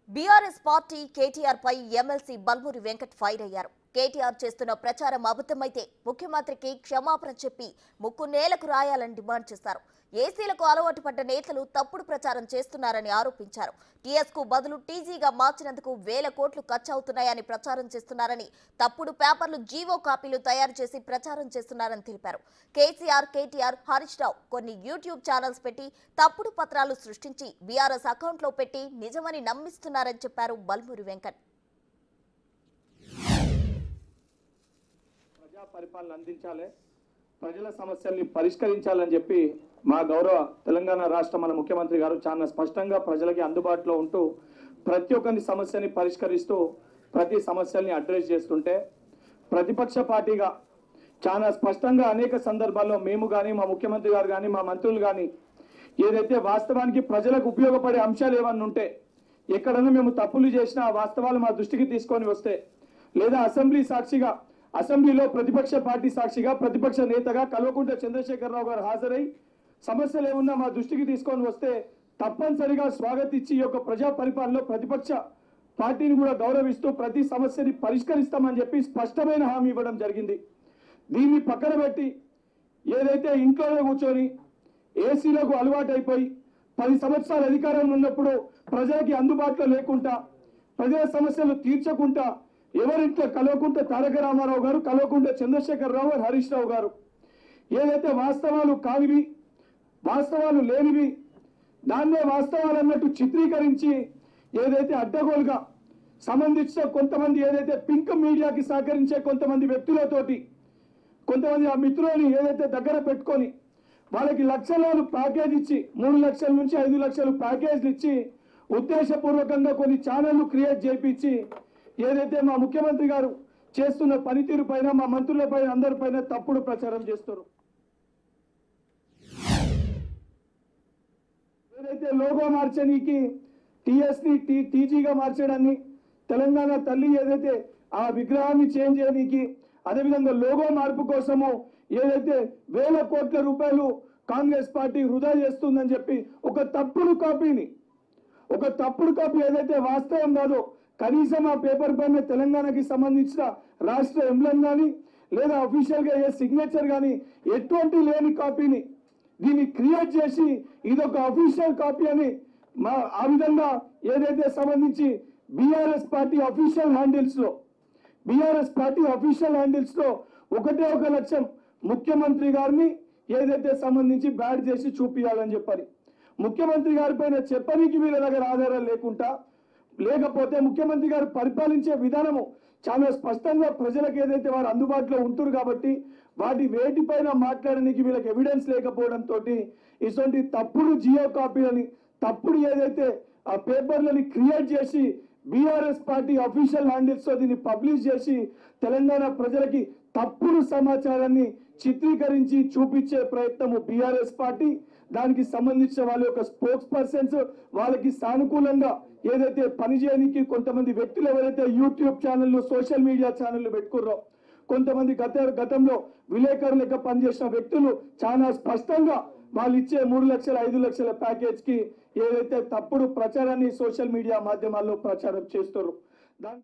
BRS party KTR పై MLC Balmoori Venkat fire అయ్యారు KTR చేస్తున్న ప్రచారం అబద్ధమైతే ముఖ్యమంత్రికి క్షమాపణ చెప్పి ముక్కు నేలకు రాయాలని డిమాండ్ చేశారు ఏసీలకు అలవాటు పడ్డ నేతలు తప్పుడు ప్రచారం చేస్తున్నారని ఆరోపించారు టీఎస్ కు బదులు టీజీగా మార్చినందుకు వేల కోట్లు ఖర్చు అవుతున్నాయని ప్రచారం చేస్తున్నారని తప్పుడు పేపర్లు జీవో కాపీలు తయారు చేసి ప్రచారం చేస్తున్నారని తెలిపారు కేసీఆర్ కేటీఆర్ హరీష్ రావు కొన్ని యూట్యూబ్ ఛానల్స్ పెట్టి తప్పుడు పత్రాలు సృష్టించి బీఆర్ఎస్ అకౌంట్లో పెట్టి నిజమని నమ్మిస్తున్నారని చెప్పారు బల్మూరి వెంకట్ ప్రజా పరిపాలన అందించాలి ప్రజల సమస్యల్ని పరిష్కరించాలని చెప్పి మా గౌరవ తెలంగాణ రాష్ట్ర మన ముఖ్యమంత్రి గారు చాలా స్పష్టంగా ప్రజలకి అందుబాటులో ఉంటూ ప్రతి ఒక్కరి సమస్యని పరిష్కరిస్తూ ప్రతి సమస్యల్ని అడ్రస్ చేస్తుంటే ప్రతిపక్ష పార్టీగా చాలా స్పష్టంగా అనేక సందర్భాల్లో మేము కానీ మా ముఖ్యమంత్రి గారు కానీ మా మంత్రులు కానీ ఏదైతే వాస్తవానికి ప్రజలకు ఉపయోగపడే అంశాలు ఏమన్నా ఉంటే ఎక్కడన్నా మేము తప్పులు చేసినా ఆ వాస్తవాలు మా దృష్టికి తీసుకొని వస్తే లేదా అసెంబ్లీ సాక్షిగా అసెంబ్లీలో ప్రతిపక్ష పార్టీ సాక్షిగా ప్రతిపక్ష నేతగా కల్వకుంట్ల చంద్రశేఖరరావు గారు హాజరై సమస్యలు ఏమున్నా మా దృష్టికి తీసుకొని వస్తే తప్పనిసరిగా స్వాగతించి ఈ యొక్క ప్రజా పరిపాలనలో ప్రతిపక్ష పార్టీని కూడా గౌరవిస్తూ ప్రతి సమస్యని పరిష్కరిస్తామని చెప్పి స్పష్టమైన హామీ ఇవ్వడం జరిగింది దీన్ని పక్కన పెట్టి ఏదైతే ఇంట్లోనే కూర్చొని ఏసీలకు అలవాటైపోయి పది సంవత్సరాల అధికారంలో ఉన్నప్పుడు ప్రజలకి అందుబాటులో లేకుండా ప్రజల సమస్యలు తీర్చకుండా ఎవరింట్లో కలవకుంట తారక రామారావు గారు కలవకుంట చంద్రశేఖర్ రావు గారు హరీష్ రావు గారు ఏదైతే వాస్తవాలు కానివి వాస్తవాలు లేనివి దాన్నే వాస్తవాలు అన్నట్టు చిత్రీకరించి ఏదైతే అడ్డగోలుగా సంబంధించిన కొంతమంది ఏదైతే పింక్ మీడియాకి సహకరించే కొంతమంది వ్యక్తులతోటి కొంతమంది ఆ మిత్రులని ఏదైతే దగ్గర పెట్టుకొని వాళ్ళకి లక్షలను ప్యాకేజ్ ఇచ్చి మూడు లక్షల నుంచి ఐదు లక్షలు ప్యాకేజ్లు ఇచ్చి ఉద్దేశపూర్వకంగా కొన్ని ఛానళ్లు క్రియేట్ చేయించి ఏదైతే మా ముఖ్యమంత్రి గారు చేస్తున్న పనితీరు పైన మా మంత్రుల పైన అందరిపైన తప్పుడు ప్రచారం చేస్తారు ఏదైతే లోగో మార్చనీకి టిఎస్ ని టీ టీజీగా మార్చడాన్ని తెలంగాణ తల్లి ఏదైతే ఆ విగ్రహాన్ని చేంజ్ చేయడానికి అదేవిధంగా లోగో మార్పు కోసము ఏదైతే వేల కోట్ల రూపాయలు కాంగ్రెస్ పార్టీ వృధా చేస్తుందని చెప్పి ఒక తప్పుడు కాపీని ఒక తప్పుడు కాపీ ఏదైతే వాస్తవం కాదో కనీసం ఆ పేపర్ పైన తెలంగాణకి సంబంధించిన రాష్ట్ర ఎంబ్లం కానీ లేదా అఫీషియల్ గా ఏ సిగ్నేచర్ కానీ ఎటువంటి లేని కాపీని దీన్ని క్రియేట్ చేసి ఇదొక అఫీషియల్ కాపీ అని మా ఆ విధంగా ఏదైతే సంబంధించి బీఆర్ఎస్ పార్టీ అఫీషియల్ హ్యాండిల్స్ లో బీఆర్ఎస్ పార్టీ అఫీషియల్ హ్యాండిల్స్ లో ఒకటే ఒక లక్ష్యం ముఖ్యమంత్రి గారిని ఏదైతే సంబంధించి బ్యాడ్ చేసి చూపియాలని చెప్పని ముఖ్యమంత్రి గారి పైన చెప్పనీకి వీళ్ళ దగ్గర ఆధారాలు లేకుండా లేకపోతే ముఖ్యమంత్రి గారు పరిపాలించే విధానము చాలా స్పష్టంగా ప్రజలకు ఏదైతే వారు అందుబాటులో ఉంటురు కాబట్టి వాటి వేటిపైన మాట్లాడడానికి వీళ్ళకి ఎవిడెన్స్ లేకపోవడంతో ఇటువంటి తప్పుడు జియో కాపీలని తప్పుడు ఏదైతే ఆ పేపర్లని క్రియేట్ చేసి బీఆర్ఎస్ పార్టీ అఫీషియల్ హ్యాండిల్స్ తో దీన్ని పబ్లిష్ చేసి తెలంగాణ ప్రజలకి తప్పుడు సమాచారాన్ని చిత్రీకరించి చూపించే ప్రయత్నము బీఆర్ఎస్ పార్టీ దానికి సంబంధించిన వాళ్ళ యొక్క స్పోక్స్ పర్సన్స్ వాళ్ళకి సానుకూలంగా ఏదైతే పని చేయడానికి కొంతమంది వ్యక్తులు ఎవరైతే యూట్యూబ్ ఛానళ్ళు సోషల్ మీడియా ఛానళ్ళు పెట్టుకుర్రో కొంతమంది గత గతంలో విలేకరులు లెక్క పనిచేసిన వ్యక్తులు చాలా స్పష్టంగా వాళ్ళు ఇచ్చే మూడు లక్షల ఐదు లక్షల ప్యాకేజ్ కి ఏదైతే తప్పుడు ప్రచారాన్ని సోషల్ మీడియా మాధ్యమాల్లో ప్రచారం చేస్తారు దాని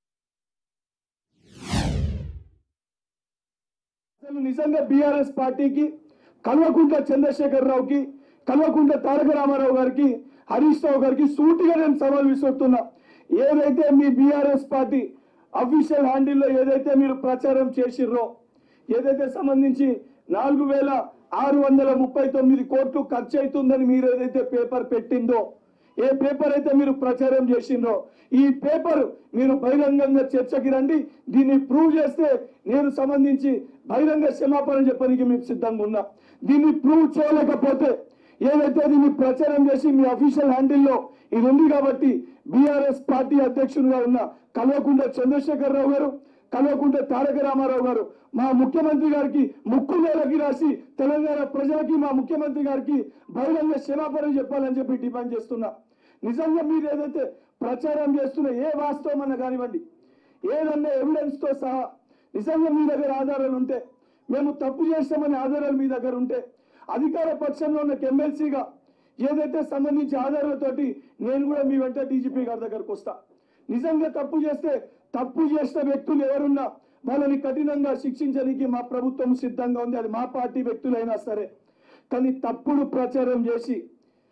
అసలు నిజంగా బీఆర్ఎస్ పార్టీకి కల్వకుంట్ల చంద్రశేఖర్ రావుకి కల్వకుంట్ల తారక రామారావు గారికి హరీష్ రావు గారికి సూటిగా నేను సవాల్ విసురుతున్నా ఏదైతే మీ బీఆర్ఎస్ పార్టీ అఫీషియల్ హ్యాండిల్లో ఏదైతే మీరు ప్రచారం చేసిర్రో ఏదైతే సంబంధించి నాలుగు వేల ఆరు వందల ముప్పై తొమ్మిది కోట్లు ఖర్చు అవుతుందని మీరు ఏదైతే పేపర్ పెట్టిందో ఏ పేపర్ అయితే మీరు ప్రచారం చేసిండ్రో ఈ పేపర్ మీరు బహిరంగంగా చర్చకి రండి దీన్ని ప్రూవ్ చేస్తే నేను సంబంధించి బహిరంగ క్షమాపణ చెప్పడానికి మేము సిద్ధంగా ఉన్నా దీన్ని ప్రూవ్ చేయలేకపోతే ఏదైతే దీన్ని ప్రచారం చేసి మీ అఫీషియల్ హ్యాండిల్లో ఇది ఉంది కాబట్టి బీఆర్ఎస్ పార్టీ అధ్యక్షుడిగా ఉన్న కల్వకుంట్ల చంద్రశేఖర్ రావు గారు కల్వకుంట్ల తారక రామారావు గారు మా ముఖ్యమంత్రి గారికి ముక్కు నేలకి రాసి తెలంగాణ ప్రజలకి మా ముఖ్యమంత్రి గారికి బహిరంగ క్షమాపణ చెప్పాలని చెప్పి డిమాండ్ చేస్తున్నా నిజంగా మీరు ఏదైతే ప్రచారం చేస్తున్న ఏ వాస్తవం అన్న కానివ్వండి ఏదన్నా ఎవిడెన్స్ తో సహా నిజంగా మీ దగ్గర ఆధారాలు ఉంటే మేము తప్పు చేస్తామనే ఆధారాలు మీ దగ్గర ఉంటే అధికార పక్షంలో ఉన్న ఎమ్మెల్సీగా ఏదైతే సంబంధించి ఆధారాలతోటి నేను కూడా మీ వెంట డీజీపీ గారి దగ్గరకు వస్తా నిజంగా తప్పు చేస్తే తప్పు చేసిన వ్యక్తులు ఎవరున్నా వాళ్ళని కఠినంగా శిక్షించడానికి మా ప్రభుత్వం సిద్ధంగా ఉంది అది మా పార్టీ వ్యక్తులైనా సరే కానీ తప్పుడు ప్రచారం చేసి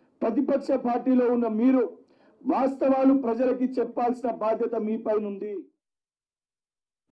ప్రతిపక్ష పార్టీలో ఉన్న మీరు వాస్తవాలు ప్రజలకి చెప్పాల్సిన బాధ్యత మీ పైన ఉంది